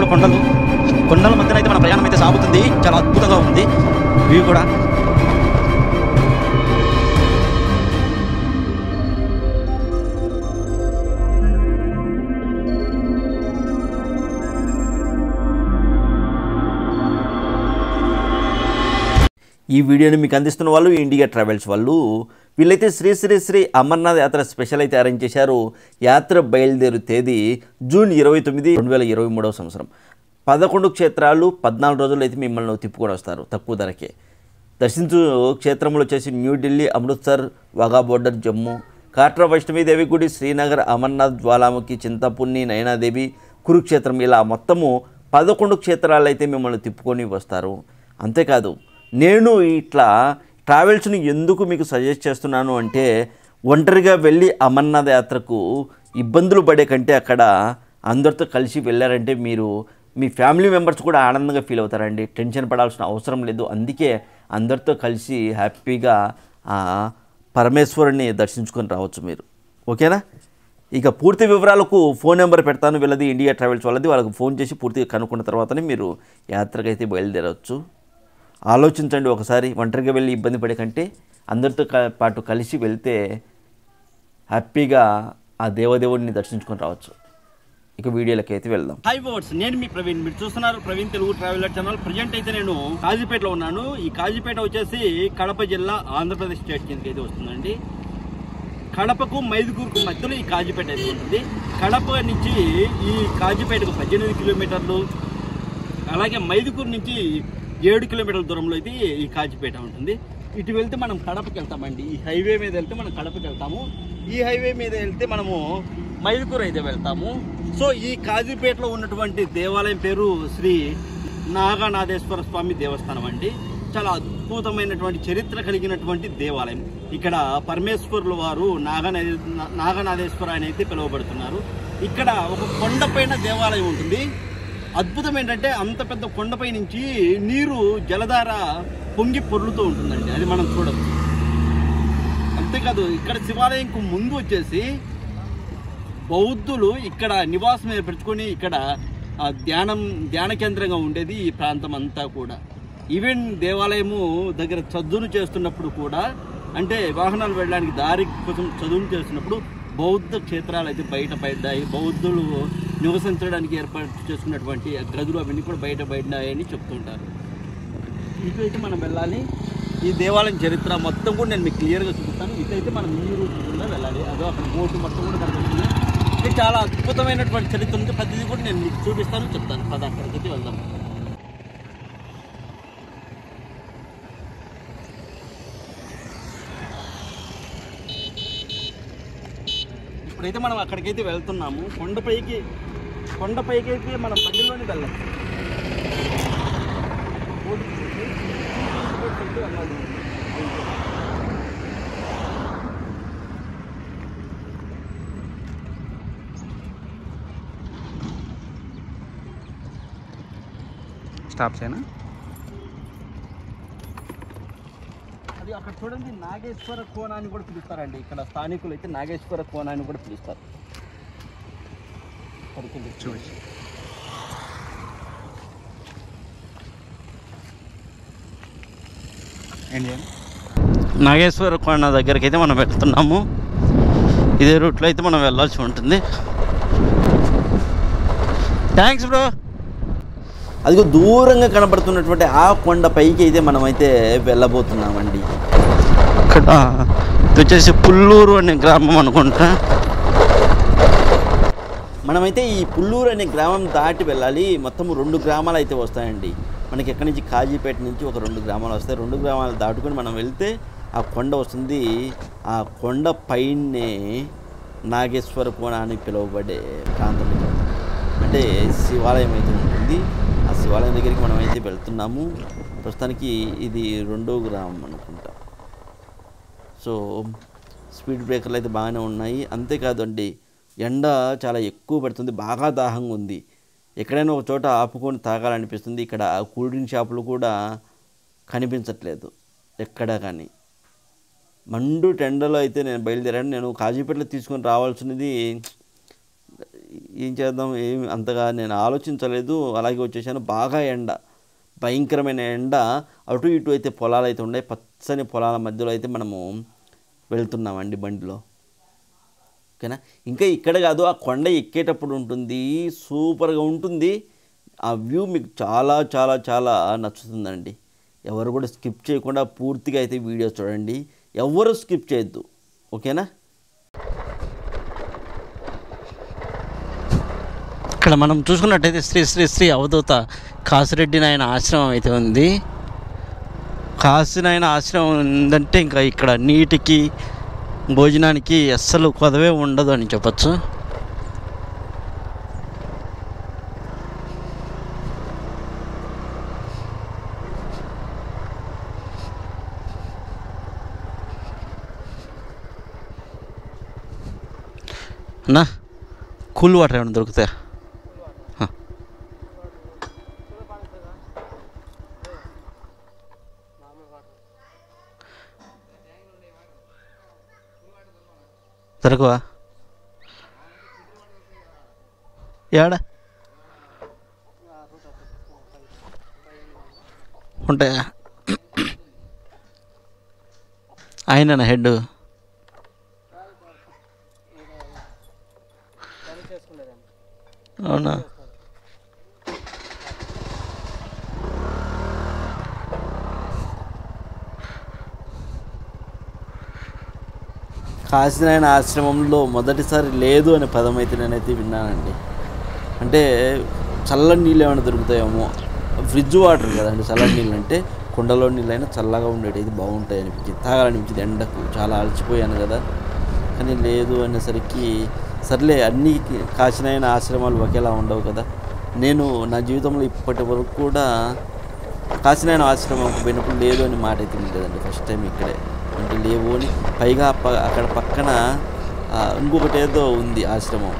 కూడా కొండలు కొండల మధ్యన అయితే మన ప్రయాణం అయితే సాగుతుంది చాలా అద్భుతంగా ఉంది వ్యూ కూడా ఈ వీడియోని మీకు అందిస్తున్న వాళ్ళు ఇండియా ట్రావెల్స్ వాళ్ళు వీళ్ళైతే శ్రీ శ్రీ శ్రీ అమర్నాథ్ యాత్ర స్పెషల్ అయితే అరేంజ్ చేశారు యాత్ర బయలుదేరు తేదీ జూన్ ఇరవై తొమ్మిది రెండు వేల ఇరవై మూడవ సంవత్సరం పదకొండు క్షేత్రాలు పద్నాలుగు రోజులు అయితే మిమ్మల్ని తిప్పుకొని వస్తారు తక్కువ ధరకే దర్శించు క్షేత్రములు వచ్చేసి న్యూఢిల్లీ అమృత్సర్ వాఘా బోర్డర్ జమ్మూ కాట్రా వైష్ణవీదేవి గుడి శ్రీనగర్ అమర్నాథ్ జ్వాలాముఖి చింతపున్ని నయనాదేవి కురుక్షేత్రం ఇలా మొత్తము పదకొండు క్షేత్రాలు అయితే మిమ్మల్ని తిప్పుకొని వస్తారు అంతేకాదు నేను ఇట్లా ట్రావెల్స్ని ఎందుకు మీకు సజెస్ట్ చేస్తున్నాను అంటే ఒంటరిగా వెళ్ళి అమర్నాథ్ యాత్రకు ఇబ్బందులు పడే కంటే అక్కడ అందరితో కలిసి వెళ్ళారంటే మీరు మీ ఫ్యామిలీ మెంబర్స్ కూడా ఆనందంగా ఫీల్ అవుతారండి టెన్షన్ పడాల్సిన అవసరం లేదు అందుకే అందరితో కలిసి హ్యాపీగా ఆ పరమేశ్వరుని దర్శించుకొని రావచ్చు మీరు ఓకేనా ఇక పూర్తి వివరాలకు ఫోన్ నెంబర్ పెడతాను వీళ్ళది ఇండియా ట్రావెల్స్ వాళ్ళది వాళ్ళకి ఫోన్ చేసి పూర్తిగా కనుక్కున్న తర్వాతనే మీరు యాత్రకైతే బయలుదేరవచ్చు ఆలోచించండి ఒకసారి ఒంటరిగా వెళ్ళి ఇబ్బంది పడే కంటే అందరితో క- పాటు కలిసి వెళ్తే హ్యాపీగా ఆ దేవదేవుడిని దర్శించుకొని రావచ్చు ఇక వీడియోలకి అయితే వెళ్దాం హై వర్డ్స్ నేను మీ ప్రవీణ్ మీరు చూస్తున్నారు Praveen Telugu traveller channel present అయితే నేను కాజీపేటలో ఉన్నాను ఈ కాజీపేట వచ్చేసి కడప జిల్లా ఆంధ్రప్రదేశ్ స్టేట్ కిందకి అయితే వస్తుందండి కడపకు మైదుకూరుకు మధ్యలో ఈ కాజీపేట అయితే ఉంటుంది కడప నుంచి ఈ కాజీపేటకు పద్దెనిమిది కిలోమీటర్లు అలాగే మైదుకూరు నుంచి ఏడు కిలోమీటర్ల దూరంలో అయితే ఈ కాజీపేట ఉంటుంది ఇటు వెళ్తే మనం కడపకి వెళ్తామండి ఈ హైవే మీద వెళ్తే మనం కడపకి వెళ్తాము ఈ హైవే మీద వెళ్తే మనము మైదుకూరు అయితే వెళ్తాము సో ఈ కాజీపేటలో ఉన్నటువంటి దేవాలయం పేరు శ్రీ నాగనాథేశ్వర స్వామి దేవస్థానం అండి చాలా అద్భుతమైనటువంటి చరిత్ర కలిగినటువంటి దేవాలయం ఇక్కడ పరమేశ్వరుల వారు నాగనాథ నాగనాథేశ్వర అని అయితే పిలువబడుతున్నారు ఇక్కడ ఒక కొండపైన దేవాలయం ఉంటుంది అద్భుతం ఏంటంటే అంత పెద్ద కొండపై నుంచి నీరు జలధార పొంగి పొర్లుతూ ఉంటుందండి అది మనం చూడొచ్చు అంతేకాదు ఇక్కడ శివాలయంకు ముందు వచ్చేసి బౌద్ధులు ఇక్కడ నివాసం ఏర్పరచుకొని ఇక్కడ ఆ, ధ్యానం ధ్యాన కేంద్రంగా ఉండేది ఈ ప్రాంతం అంతా కూడా ఈవెన్ దేవాలయము దగ్గర చదువును చేస్తున్నప్పుడు కూడా అంటే వాహనాలు వెళ్ళడానికి దారి కోసం చదువును చేస్తున్నప్పుడు బౌద్ధ క్షేత్రాలు అయితే బయటపడ్డాయి బౌద్ధులు నివసించడానికి ఏర్పాటు చేసుకున్నటువంటి గదులు అవన్నీ కూడా బయటపడ్డాయని చెప్తుంటారు ఇటైతే మనం వెళ్ళాలి ఈ దేవాలయం చరిత్ర మొత్తం కూడా నేను మీకు క్లియర్గా చూపిస్తాను ఇటైతే మనం ఈ రూట్ గుండా వెళ్ళాలి అదో అక్కడ బోటు మొత్తం కూడా కనిపిస్తుంది ఇది చాలా అద్భుతమైనటువంటి చరిత్ర ఉంది ప్రతిదీ కూడా నేను మీకు చూపిస్తాను చెప్తాను పద అక్కడికి వెళ్దాం ఇప్పుడైతే మనం అక్కడికైతే వెళ్తున్నాము కొండపైకి కొండపైకి అయితే మనం బండిలోనే వెళ్ళాలి స్టాప్ చేయనా అది అక్కడ చూడండి నాగేశ్వర కోన అని కూడా పిలుస్తారండి ఇక్కడ స్థానికులు అయితే నాగేశ్వర కోన అని కూడా పిలుస్తారు అక్కడికి వెళ్ళి చూసి ఏం చేయాలి నాగేశ్వర కోన దగ్గరికి అయితే మనం వెళ్తున్నాము ఇదే రూట్లో అయితే మనం వెళ్ళాల్సి ఉంటుంది థ్యాంక్స్ బ్రో అదిగో దూరంగా కనబడుతున్నటువంటి ఆ కొండ పైకి అయితే మనమైతే వెళ్ళబోతున్నామండి ఇక్కడ ఇది వచ్చేసి పుల్లూరు అనే గ్రామం అనుకుంటా మనమైతే ఈ పుల్లూరు అనే గ్రామం దాటి వెళ్ళాలి మొత్తం రెండు గ్రామాలు అయితే వస్తాయండి మనకి ఎక్కడి నుంచి కాజీపేట నుంచి ఒక రెండు గ్రామాలు వస్తాయి రెండు గ్రామాలు దాటుకొని మనం వెళ్తే ఆ కొండ వస్తుంది ఆ కొండ పైనే నాగేశ్వర కోణ అని పిలువబడే ప్రాంతం ఇది. అంటే శివాలయం అయితే ఉంటుంది ఆ శివాలయం దగ్గరికి మనం అయితే వెళ్తున్నాము ప్రస్తుతానికి ఇది రెండో గ్రామం అనుకుంటా సో స్పీడ్ బ్రేకర్లు అయితే బాగానే ఉన్నాయి అంతేకాదు అండి ఎండ చాలా ఎక్కువ పడుతుంది బాగా దాహంగా ఉంది ఎక్కడైనా ఒక చోట ఆపుకొని తాగాలనిపిస్తుంది ఇక్కడ కూల్ డ్రింక్ షాపులు కూడా కనిపించట్లేదు ఎక్కడా కానీ మండు టెండలో అయితే నేను బయలుదేరాను నేను కాజీపేటలో తీసుకొని రావాల్సినది ఏం చేద్దాం ఏం అంతగా నేను ఆలోచించలేదు అలాగే వచ్చేసాను బాగా ఎండ భయంకరమైన ఎండ అటు ఇటు అయితే పొలాలు అయితే ఉన్నాయి పచ్చని పొలాల మధ్యలో అయితే మనము వెళ్తున్నామండి బండిలో ఓకేనా ఇంకా ఇక్కడ కాదు ఆ కొండ ఎక్కేటప్పుడు ఉంటుంది సూపర్గా ఉంటుంది ఆ వ్యూ మీకు చాలా చాలా చాలా నచ్చుతుందండి ఎవరు కూడా స్కిప్ చేయకుండా పూర్తిగా అయితే వీడియో చూడండి ఎవరు స్కిప్ చేయొద్దు ఓకేనా ఇక్కడ మనం చూసుకున్నట్టయితే శ్రీ శ్రీ శ్రీ అవధూత కాసిరెడ్డి నాయన ఆశ్రమం అయితే ఉంది కాశీనాయన ఆశ్రమం ఉందంటే ఇంకా ఇక్కడ నీటికి భోజనానికి అస్సలు కొదవే ఉండదు అని చెప్పచ్చు అన్నా కూల్ వాటర్ ఏమైనా దొరుకుతాయా హ. దొరకవా ఏడా ఉంటాయా ఆయన హెడ్ అవునా కాశీనాయన ఆశ్రమంలో మొదటిసారి లేదు అనే పదం అయితే నేనైతే విన్నానండి అంటే చల్లని నీళ్ళు ఏమైనా దొరుకుతాయేమో ఫ్రిడ్జ్ వాటర్ కదండి చల్లని నీళ్ళు అంటే కుండలో నీళ్ళు అయినా చల్లగా ఉండేది ఇది బాగుంటాయి అనిపించింది తాగాలనిపించింది ఎండకు చాలా అలసిపోయాను కదా కానీ లేదు అనేసరికి సర్లే అన్ని కాశీనాయన ఆశ్రమాలు ఒకేలా ఉండవు కదా నేను నా జీవితంలో ఇప్పటి వరకు కూడా కాశీనాయన ఆశ్రమంకి పోయినప్పుడు లేదు అని మాట అయితే లేదండి ఫస్ట్ టైం ఇక్కడే అంటే లేవు అని పైగా ప- అక్కడ పక్కన ఆ, ఇంకొకటి ఏదో ఉంది ఆశ్రమం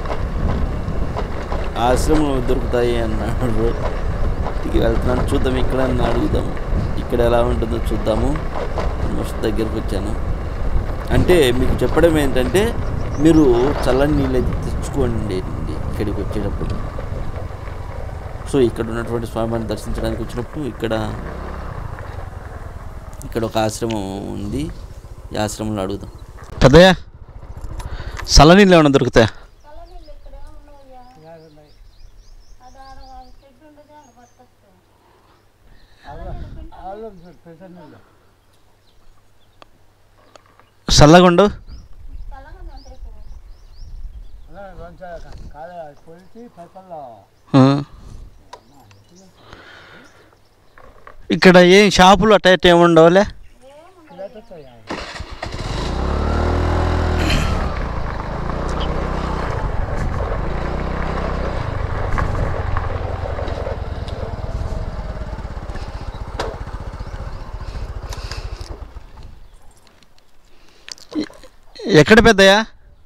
ఆ ఆశ్రమం దొరుకుతాయి అన్నాడు ఇక వెళ్తున్నాను చూద్దాం ఇక్కడ అని అడుగుదాము ఇక్కడ ఎలా ఉంటుందో చూద్దాము మస్తు దగ్గరికి వచ్చాను అంటే మీకు చెప్పడం ఏంటంటే మీరు చల్లని నీళ్ళు అయితే తెచ్చుకోండి అండి ఇక్కడికి వచ్చేటప్పుడు సో ఇక్కడ ఉన్నటువంటి స్వామివారిని దర్శించడానికి వచ్చినప్పుడు ఇక్కడ ఇక్కడ ఒక ఆశ్రమం ఉంది ఈ ఆశ్రమంలో అడుగుదాం పెద్దయ్య చల్లనీళ్ళు ఏమైనా దొరుకుతాయా చల్లగుండు ఆ. ఇక్కడ ఏం షాపులు అట్ట ఇట్ట ఏమి ఉండవులే ఎక్కడ పెద్దయ్యా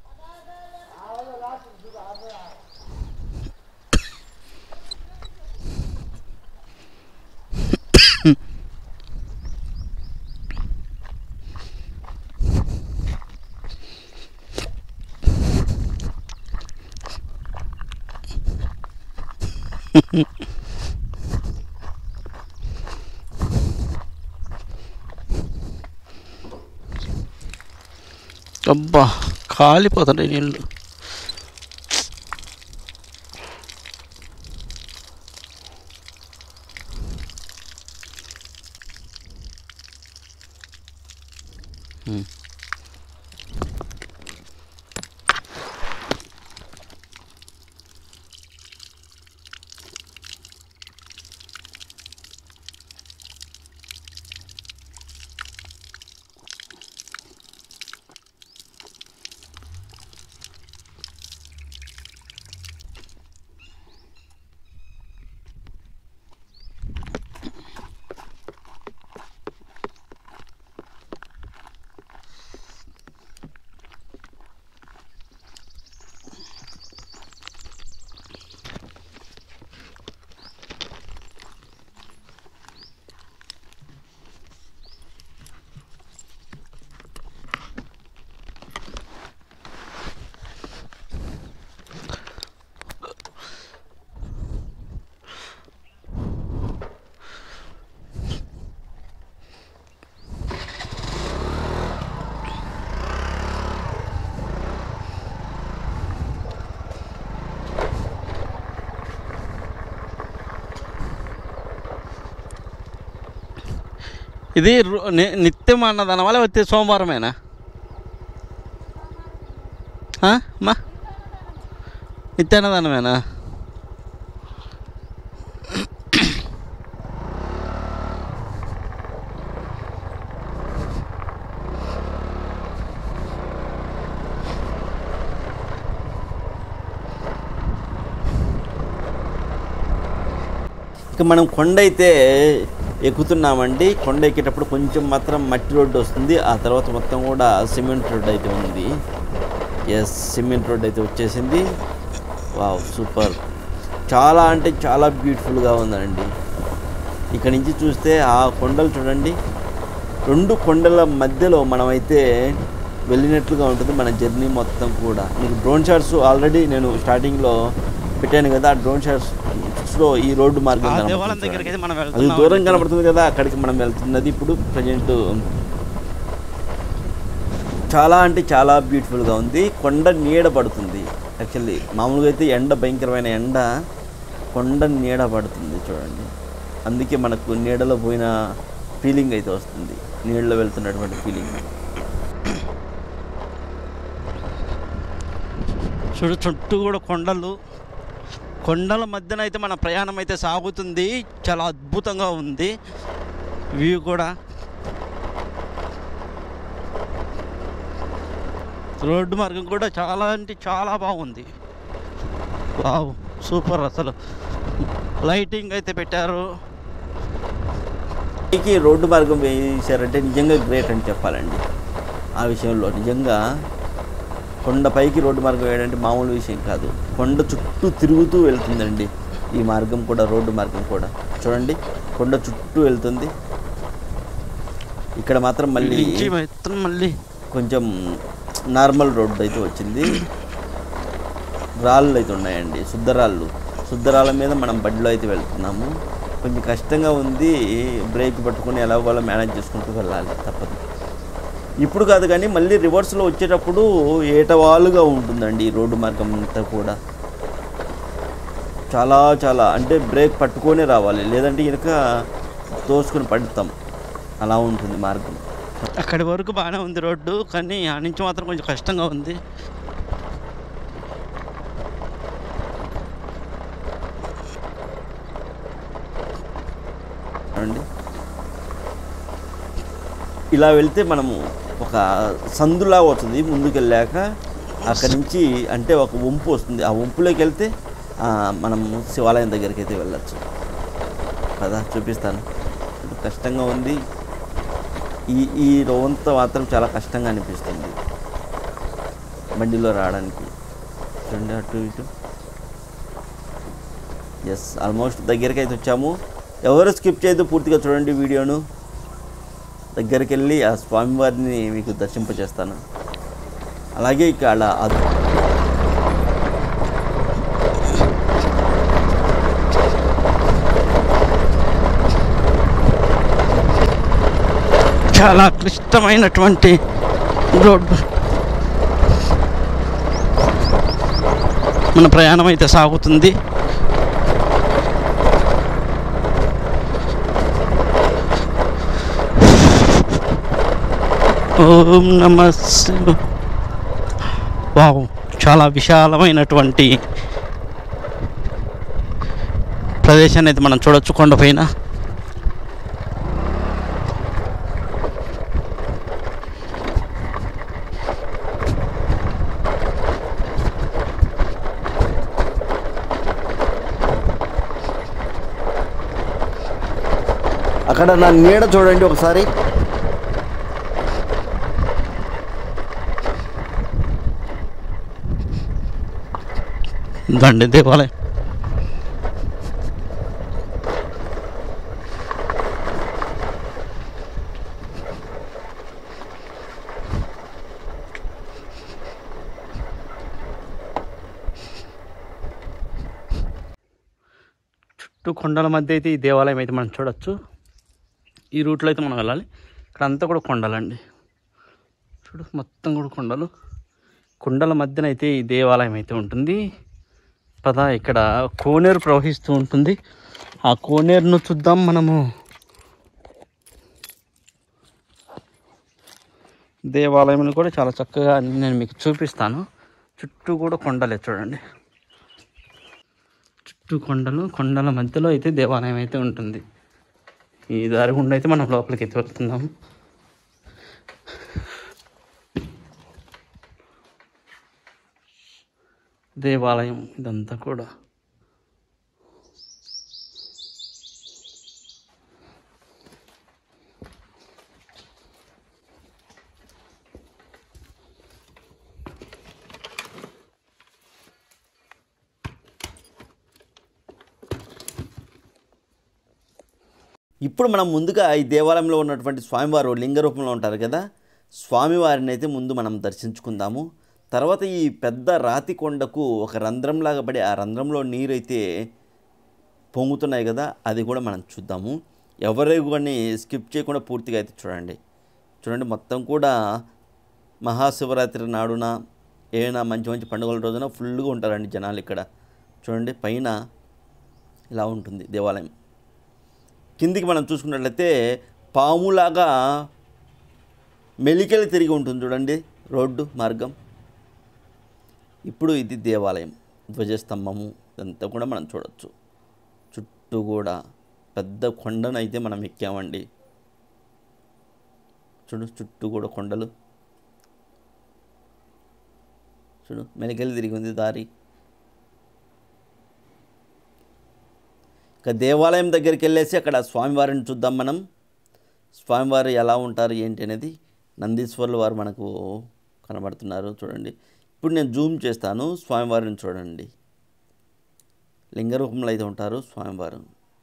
అబ్బా కాలిపోతున్నాయి నీళ్ళు ఉమ్. ఇది రు- ని- నిత్యం అన్నదానమా లేకపోతే సోమవారమేనా ఆ, అమ్మా నిత్య అన్నదానమేనా ఇక మనం కొండ అయితే ఎక్కుతున్నామండి కొండ ఎక్కేటప్పుడు కొంచెం మాత్రం మట్టి రోడ్డు వస్తుంది ఆ తర్వాత మొత్తం కూడా సిమెంట్ రోడ్ అయితే ఉంది ఎస్ సిమెంట్ రోడ్ అయితే వచ్చేసింది వావ్ సూపర్ చాలా అంటే చాలా బ్యూటిఫుల్గా ఉందండి ఇక్కడ నుంచి చూస్తే ఆ కొండలు చూడండి రెండు కొండల మధ్యలో మనమైతే వెళ్ళినట్లుగా ఉంటుంది మన జర్నీ మొత్తం కూడా మీకు డ్రోన్ షాట్స్ ఆల్రెడీ నేను స్టార్టింగ్లో పెట్టాను కదా ఆ డ్రోన్ షాట్స్లో ఈ రోడ్డు మార్గం ఆ కనబడుతుంది దేవాలయం దగ్గరికి అయితే మనం అది వెళ్తున్నాం దూరం కనబడుతుంది కదా అక్కడికి మనం వెళ్తున్నది ఇప్పుడు ప్రజెంట్ చాలా అంటే చాలా బ్యూటిఫుల్గా ఉంది కొండ నీడ పడుతుంది యాక్చువల్లీ మామూలుగా అయితే ఎండ భయంకరమైన ఎండ కొండ నీడ పడుతుంది చూడండి అందుకే మనకు నీడలో పోయిన ఫీలింగ్ అయితే వస్తుంది నీళ్ళలో వెళ్తున్నటువంటి ఫీలింగ్ చూడు చుట్టూ కూడా కొండలు కొండల మధ్యన అయితే మన ప్రయాణం అయితే సాగుతుంది చాలా అద్భుతంగా ఉంది వ్యూ కూడా రోడ్డు మార్గం కూడా చాలా అంటే చాలా బాగుంది వావ్ సూపర్ అసలు లైటింగ్ అయితే పెట్టారు పైకి రోడ్డు మార్గం వేసారంటే నిజంగా గ్రేట్ అని చెప్పాలండి ఆ విషయంలో నిజంగా కొండ పైకి రోడ్డు మార్గం వేయడంటే మామూలు విషయం కాదు కొండ చుట్టూ తిరుగుతూ వెళ్తుందండి ఈ మార్గం కూడా రోడ్డు మార్గం కూడా చూడండి కొండ చుట్టూ వెళ్తుంది ఇక్కడ మాత్రం మళ్ళీ నుంచి మొత్తం మళ్ళీ కొంచెం నార్మల్ రోడ్డు అయితే వచ్చింది రాళ్ళు అయితే ఉన్నాయండి శుద్ధరాళ్ళు శుద్ధరాళ్ళ మీద మనం బండిలో అయితే వెళ్తున్నాము కొంచెం కష్టంగా ఉంది బ్రేక్ పట్టుకొని ఎలాగోలా మేనేజ్ చేసుకుంటూ వెళ్ళాలి తప్పదు ఇప్పుడు కాదు కానీ మళ్ళీ రివర్స్లో వచ్చేటప్పుడు ఏటవాలుగా ఉంటుందండి ఈ రోడ్డు మార్గం అంతా కూడా చాలా చాలా అంటే బ్రేక్ పట్టుకొనే రావాలి లేదంటే కనుక తోసుకొని పడతాం అలా ఉంటుంది మార్గం అక్కడి వరకు బాగానే ఉంది రోడ్డు కానీ ఆ నుంచి మాత్రం కొంచెం కష్టంగా ఉంది అండి ఇలా వెళ్తే మనము ఒక సందులా వస్తుంది ముందుకు వెళ్ళాక అక్కడి నుంచి అంటే ఒక వంపు వస్తుంది ఆ వంపులోకి వెళ్తే ఆ, మనం శివాలయం దగ్గరికి అయితే వెళ్ళచ్చు కదా చూపిస్తాను ఇప్పుడు కష్టంగా ఉంది ఈ ఈ రోవంత మాత్రం చాలా కష్టంగా అనిపిస్తుంది బండిలో రావడానికి చూడండి అటు ఇటు ఎస్ ఆల్మోస్ట్ దగ్గరికి అయితే వచ్చాము ఎవరు స్కిప్ చేయదు పూర్తిగా చూడండి వీడియోను దగ్గరికి వెళ్ళి ఆ స్వామివారిని మీకు దర్శింపచేస్తాను అలాగే ఇక్కడ అద్- చాలా క్లిష్టమైనటువంటి రోడ్డు మన ప్రయాణం అయితే సాగుతుంది ఓం నమ శివ వావ్ చాలా విశాలమైనటువంటి ప్రదేశాన్ని అయితే మనం చూడొచ్చు కొండపైన అక్కడ నా నీడ చూడండి ఒకసారి దండి దేవాలయం చుట్టూ కొండల మధ్య అయితే ఈ దేవాలయం అయితే మనం చూడొచ్చు ఈ రూట్లో అయితే మనం వెళ్ళాలి ఇక్కడ అంతా కూడా కొండలండి చూడు మొత్తం కూడా కొండలు కొండల మధ్యన అయితే ఈ దేవాలయం అయితే ఉంటుంది పద ఇక్కడ కోనేరు ప్రవహిస్తూ ఉంటుంది ఆ కోనేరును చూద్దాం మనము దేవాలయం కూడా చాలా చక్కగా నేను మీకు చూపిస్తాను చుట్టూ కూడా కొండలే చూడండి చుట్టూ కొండలు కొండల మధ్యలో అయితే దేవాలయం అయితే ఉంటుంది ఈ దారి గుండా అయితే మనం లోపలికి అయితే వెళ్తున్నాము దేవాలయం ఇదంతా కూడా ఇప్పుడు మనం ముందుగా ఈ దేవాలయంలో ఉన్నటువంటి స్వామివారు లింగ రూపంలో ఉంటారు కదా స్వామివారిని అయితే ముందు మనం దర్శించుకుందాము తర్వాత ఈ పెద్ద రాతి కొండకు ఒక రంధ్రంలాగా పడి ఆ రంధ్రంలో నీరు అయితే పొంగుతున్నాయి కదా అది కూడా మనం చూద్దాము ఎవరు కానీ స్కిప్ చేయకుండా పూర్తిగా అయితే చూడండి చూడండి మొత్తం కూడా మహాశివరాత్రి నాడున ఏమైనా మంచి మంచి పండుగల రోజున ఫుల్గా ఉంటారండి జనాలు ఇక్కడ చూడండి పైన ఇలా ఉంటుంది దేవాలయం కిందికి మనం చూసుకున్నట్లయితే పాములాగా మెలికలు తిరిగి ఉంటుంది చూడండి రోడ్డు మార్గం ఇప్పుడు ఇది దేవాలయం ధ్వజస్తంభము ఇదంతా కూడా మనం చూడొచ్చు చుట్టూ కూడా పెద్ద కొండను అయితే మనం ఎక్కామండి చూడు చుట్టూ కూడా కొండలు చూడు మెలికలు తిరిగి ఉంది దారి ఇక దేవాలయం దగ్గరికి వెళ్ళేసి అక్కడ స్వామివారిని చూద్దాం మనం స్వామివారు ఎలా ఉంటారు ఏంటి అనేది నందీశ్వర్లు వారు మనకు కనబడుతున్నారు చూడండి ఇప్పుడు నేను జూమ్ చేస్తాను స్వామివారిని చూడండి లింగ రూపంలో అయితే ఉంటారు స్వామివారు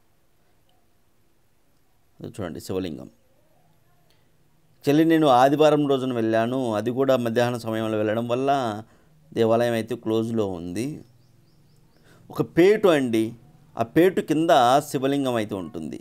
అది చూడండి శివలింగం చెల్లి నేను ఆదివారం రోజున వెళ్ళాను అది కూడా మధ్యాహ్నం సమయంలో వెళ్ళడం వల్ల దేవాలయం అయితే క్లోజ్లో ఉంది ఒక పేటు అండి ఆ పేటు కింద శివలింగం అయితే ఉంటుంది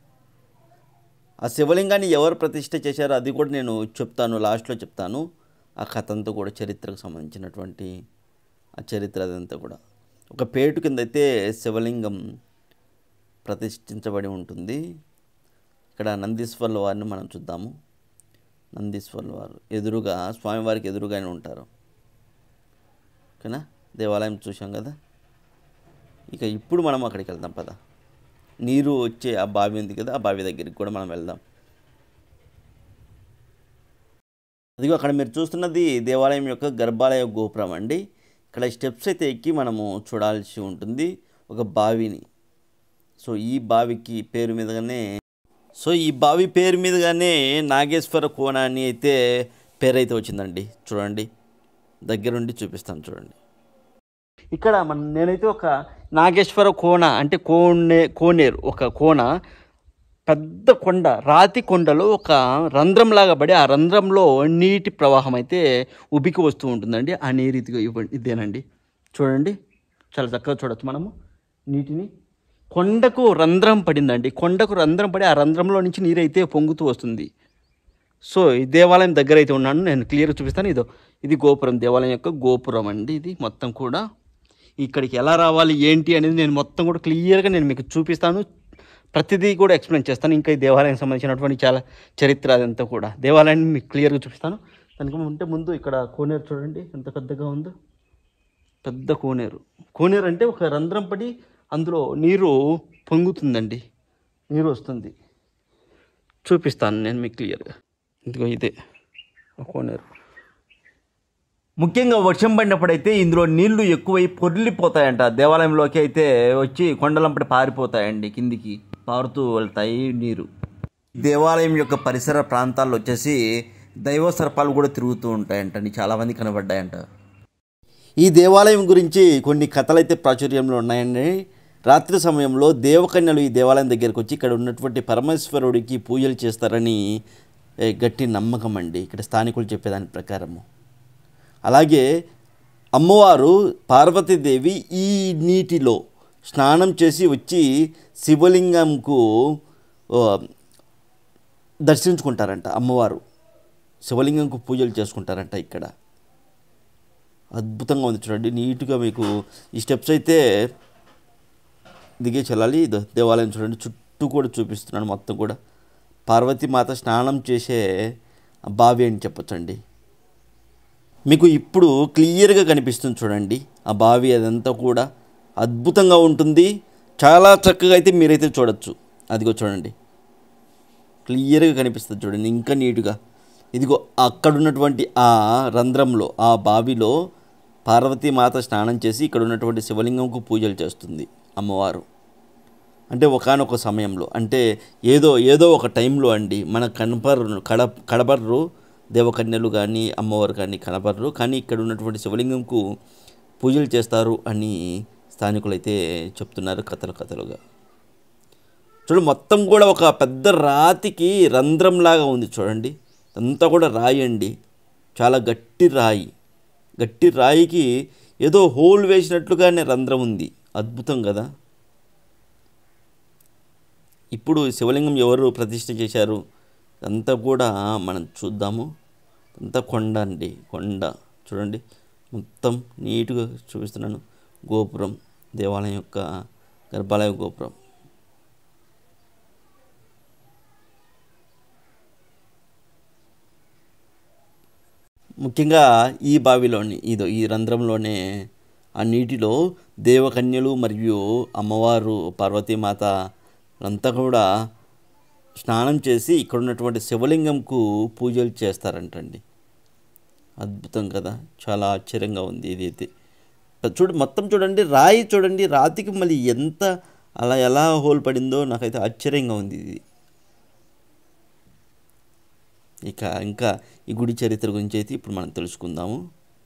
ఆ శివలింగాన్ని ఎవరు ప్రతిష్ఠ చేశారో అది కూడా నేను చెప్తాను లాస్ట్లో చెప్తాను ఆ కథ అంతా కూడా చరిత్రకు సంబంధించినటువంటి ఆ చరిత్ర అదంతా కూడా ఒక పేటు కింద అయితే శివలింగం ప్రతిష్ఠించబడి ఉంటుంది ఇక్కడ నందీశ్వర్ల వారిని మనం చూద్దాము నందీశ్వర్ల వారు ఎదురుగా స్వామివారికి ఎదురుగానే ఉంటారు ఓకేనా దేవాలయం చూసాం కదా ఇక ఇప్పుడు మనం అక్కడికి వెళ్దాం పద నీరు వచ్చే ఆ బావి ఉంది కదా ఆ బావి దగ్గరికి కూడా మనం వెళ్దాం అదిగో అక్కడ మీరు చూస్తున్నది దేవాలయం యొక్క గర్భాలయ గోపురం అండి ఇక్కడ స్టెప్స్ అయితే ఎక్కి మనము చూడాల్సి ఉంటుంది ఒక బావిని సో ఈ బావికి పేరు మీదగానే సో ఈ బావి పేరు మీదగానే నాగేశ్వర కోన అని అయితే పేరైతే వచ్చిందండి చూడండి దగ్గరుండి చూపిస్తాను చూడండి ఇక్కడ మన నేనైతే ఒక నాగేశ్వర కోన అంటే కోనే కోనేరు ఒక కోన పెద్ద కొండ రాతి కొండలో ఒక రంధ్రంలాగా పడి ఆ రంధ్రంలో నీటి ప్రవాహం అయితే ఉబికి వస్తూ ఉంటుందండి ఆ నీరు ఇదిగో ఇవ్వండి ఇదేనండి చూడండి చాలా చక్కగా చూడొచ్చు మనము నీటిని కొండకు రంధ్రం పడిందండి కొండకు రంధ్రం పడి ఆ రంధ్రంలో నుంచి నీరు అయితే పొంగుతూ వస్తుంది సో ఈ దేవాలయం దగ్గర అయితే ఉన్నాను నేను క్లియర్గా చూపిస్తాను ఇదో ఇది గోపురం దేవాలయం యొక్క గోపురం అండి ఇది మొత్తం కూడా ఇక్కడికి ఎలా రావాలి ఏంటి అనేది నేను మొత్తం కూడా క్లియర్గా నేను మీకు చూపిస్తాను ప్రతిదీ కూడా ఎక్స్ప్లెయిన్ చేస్తాను ఇంకా ఈ దేవాలయం సంబంధించినటువంటి చాలా చరిత్ర అదంతా కూడా దేవాలయాన్ని మీకు క్లియర్గా చూపిస్తాను దానికి ఉంటే ముందు ఇక్కడ కోనేరు చూడండి ఎంత పెద్దగా ఉందో పెద్ద కోనేరు కోనేరు అంటే ఒక రంధ్రం పడి అందులో నీరు పొంగుతుందండి నీరు వస్తుంది చూపిస్తాను నేను మీకు క్లియర్గా ఇదిగో ఇదే ఆ కోనేరు ముఖ్యంగా వర్షం పడినప్పుడైతే ఇందులో నీళ్లు ఎక్కువై పొర్లిపోతాయంట దేవాలయంలోకి అయితే వచ్చి కొండలంపటి పారిపోతాయండి కిందికి పారుతూ వెళ్తాయి నీరు దేవాలయం యొక్క పరిసర ప్రాంతాల్లో వచ్చేసి దైవ సర్పాలు కూడా తిరుగుతూ ఉంటాయంట చాలామంది కనబడ్డాయంట ఈ దేవాలయం గురించి కొన్ని కథలైతే ప్రాచుర్యంలో ఉన్నాయండి రాత్రి సమయంలో దేవకన్యలు ఈ దేవాలయం దగ్గరికి వచ్చి ఇక్కడ ఉన్నటువంటి పరమేశ్వరుడికి పూజలు చేస్తారని ఏ, గట్టి నమ్మకం అండి ఇక్కడ స్థానికులు చెప్పేదాని ప్రకారము అలాగే అమ్మవారు పార్వతీదేవి ఈ నీటిలో స్నానం చేసి వచ్చి శివలింగంకు ఓ, దర్శించుకుంటారంట అమ్మవారు శివలింగంకు పూజలు చేసుకుంటారంట ఇక్కడ అద్భుతంగా ఉంది చూడండి నీట్గా మీకు ఈ స్టెప్స్ అయితే దిగే చెల్లాలి ఇదో దేవాలయం చూడండి చుట్టూ కూడా చూపిస్తున్నాను మొత్తం కూడా పార్వతీమాత స్నానం చేసే బావి అని చెప్పొచ్చండి మీకు ఇప్పుడు క్లియర్గా కనిపిస్తుంది చూడండి ఆ బావి అదంతా కూడా అద్భుతంగా ఉంటుంది చాలా చక్కగా అయితే మీరైతే చూడొచ్చు అదిగో చూడండి క్లియర్గా కనిపిస్తుంది చూడండి ఇంకా నీట్గా ఇదిగో అక్కడ ఉన్నటువంటి ఆ రంధ్రంలో ఆ బావిలో పార్వతీమాత స్నానం చేసి ఇక్కడ ఉన్నటువంటి శివలింగంకు పూజలు చేస్తుంది అమ్మవారు అంటే ఒకానొక సమయంలో అంటే ఏదో ఏదో ఒక టైంలో అండి మన కనపరు కడ కడబర్రు దేవకన్యలు కానీ అమ్మవారు కానీ కనపర్రు కానీ ఇక్కడ ఉన్నటువంటి శివలింగంకు పూజలు చేస్తారు అని స్థానికులైతే చెప్తున్నారు కథలు కథలుగా చూడు మొత్తం కూడా ఒక పెద్ద రాతికి రంధ్రంలాగా ఉంది చూడండి అంతా కూడా రాయి అండి చాలా గట్టి రాయి గట్టి రాయికి ఏదో హోల్ వేసినట్లుగానే రంధ్రం ఉంది అద్భుతం కదా ఇప్పుడు శివలింగం ఎవరు ప్రతిష్ఠ చేశారు అంతా కూడా మనం చూద్దాము అంతా కొండ అండి కొండ చూడండి మొత్తం నీట్గా చూపిస్తున్నాను గోపురం దేవాలయం యొక్క గర్భాలయ గోపురం ముఖ్యంగా ఈ బావిలోని ఇదో ఈ రంధ్రంలోనే ఆ నీటిలో దేవకన్యలు మరియు అమ్మవారు పార్వతీమాత అంతా కూడా స్నానం చేసి ఇక్కడ ఉన్నటువంటి శివలింగంకు పూజలు చేస్తారంటండి అద్భుతం కదా చాలా ఆశ్చర్యంగా ఉంది ఇది అయితే చూడు మొత్తం చూడండి రాయి చూడండి రాతికి మళ్ళీ ఎంత అలా ఎలా హోల్ పడిందో నాకైతే ఆశ్చర్యంగా ఉంది ఇది ఇక ఇంకా ఈ గుడి చరిత్ర గురించి అయితే ఇప్పుడు మనం తెలుసుకుందాము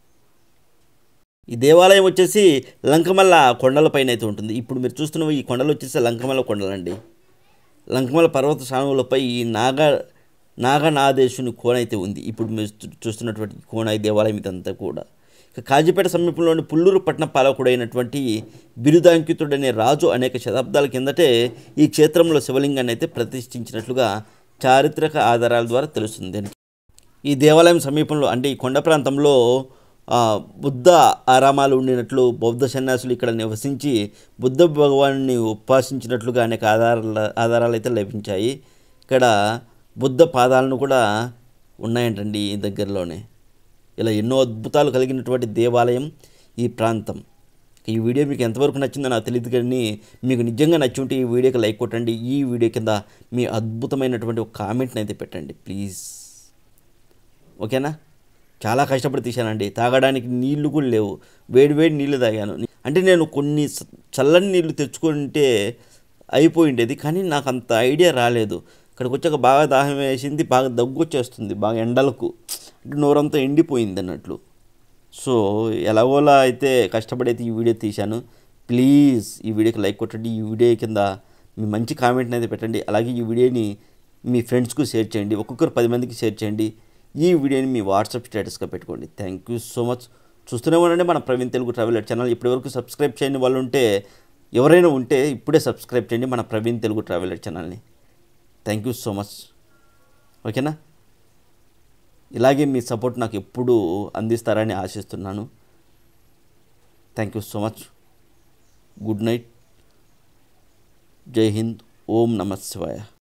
ఈ దేవాలయం వచ్చేసి లంకమల్ల కొండలపైన అయితే ఉంటుంది ఇప్పుడు మీరు చూస్తున్న ఈ కొండలు వచ్చేసి లంకమల్ల కొండలండి లంకమల్ల పర్వత శ్రావణులపై ఈ నాగ నాగనాదేశుని కోన అయితే ఉంది ఇప్పుడు మీరు చూ- చూస్తున్నటువంటి కోన ఈ దేవాలయం ఇదంతా కూడా ఇక కాజీపేట సమీపంలోని పుల్లూరు పట్టణ పాలకుడైనటువంటి బిరుదాంకితుడనే రాజు అనేక శతాబ్దాల కిందటే ఈ క్షేత్రంలో శివలింగాన్ని అయితే ప్రతిష్ఠించినట్లుగా చారిత్రక ఆధారాల ద్వారా తెలుస్తుంది ఈ దేవాలయం సమీపంలో అంటే ఈ కొండ ప్రాంతంలో ఆ, బుద్ధ ఆరామాలు ఉండినట్లు బౌద్ధ సన్యాసులు ఇక్కడ నివసించి బుద్ధ భగవాన్ని ఉపాసించినట్లుగా అనేక ఆధారాల ఆధారాలు అయితే లభించాయి ఇక్కడ బుద్ధ పాదాలను కూడా ఉన్నాయంటండి ఈ దగ్గరలోనే ఇలా ఎన్నో అద్భుతాలు కలిగినటువంటి దేవాలయం ఈ ప్రాంతం ఈ వీడియో మీకు ఎంతవరకు నచ్చిందో నాకు తెలియదు కానీ మీకు నిజంగా నచ్చి ఉంటే ఈ వీడియోకి లైక్ కొట్టండి ఈ వీడియో కింద మీ అద్భుతమైనటువంటి ఒక కామెంట్ని అయితే పెట్టండి ప్లీజ్ ఓకేనా చాలా కష్టపడి తీశానండి తాగడానికి నీళ్లు కూడా లేవు వేడి వేడి నీళ్లు తాగాను అంటే నేను కొన్ని స- చల్లని నీళ్లు తెచ్చుకుంటే అయిపోయిండేది కానీ నాకు అంత ఐడియా రాలేదు ఇక్కడికి వచ్చాక బాగా దాహం వేసింది బాగా దగ్గు వచ్చేస్తుంది బాగా ఎండలకు అంటే నోరంతా ఎండిపోయింది అన్నట్లు సో ఎలాగోలా అయితే కష్టపడి అయితే ఈ వీడియో తీశాను ప్లీజ్ ఈ వీడియోకి లైక్ కొట్టండి ఈ వీడియో కింద మీ మంచి కామెంట్ని అయితే పెట్టండి అలాగే ఈ వీడియోని మీ ఫ్రెండ్స్కు షేర్ చేయండి ఒక్కొక్కరు పది మందికి షేర్ చేయండి ఈ వీడియోని మీ వాట్సాప్ స్టేటస్గా పెట్టుకోండి థ్యాంక్ యూ సో మచ్ చూస్తూనే ఉండండి మన ప్రవీణ్ తెలుగు ట్రావెలర్ ఛానల్ ఇప్పటివరకు సబ్స్క్రైబ్ చేయని వాళ్ళు ఉంటే ఎవరైనా ఉంటే ఇప్పుడే సబ్స్క్రైబ్ చేయండి మన ప్రవీణ్ తెలుగు ట్రావెలర్ ఛానల్ని థ్యాంక్ యూ సో మచ్ ఓకేనా ఇలాగే మీ సపోర్ట్ నాకు ఎప్పుడూ అందిస్తారని ఆశిస్తున్నాను thank you so much good night జై హింద్ ఓం నమ శివాయ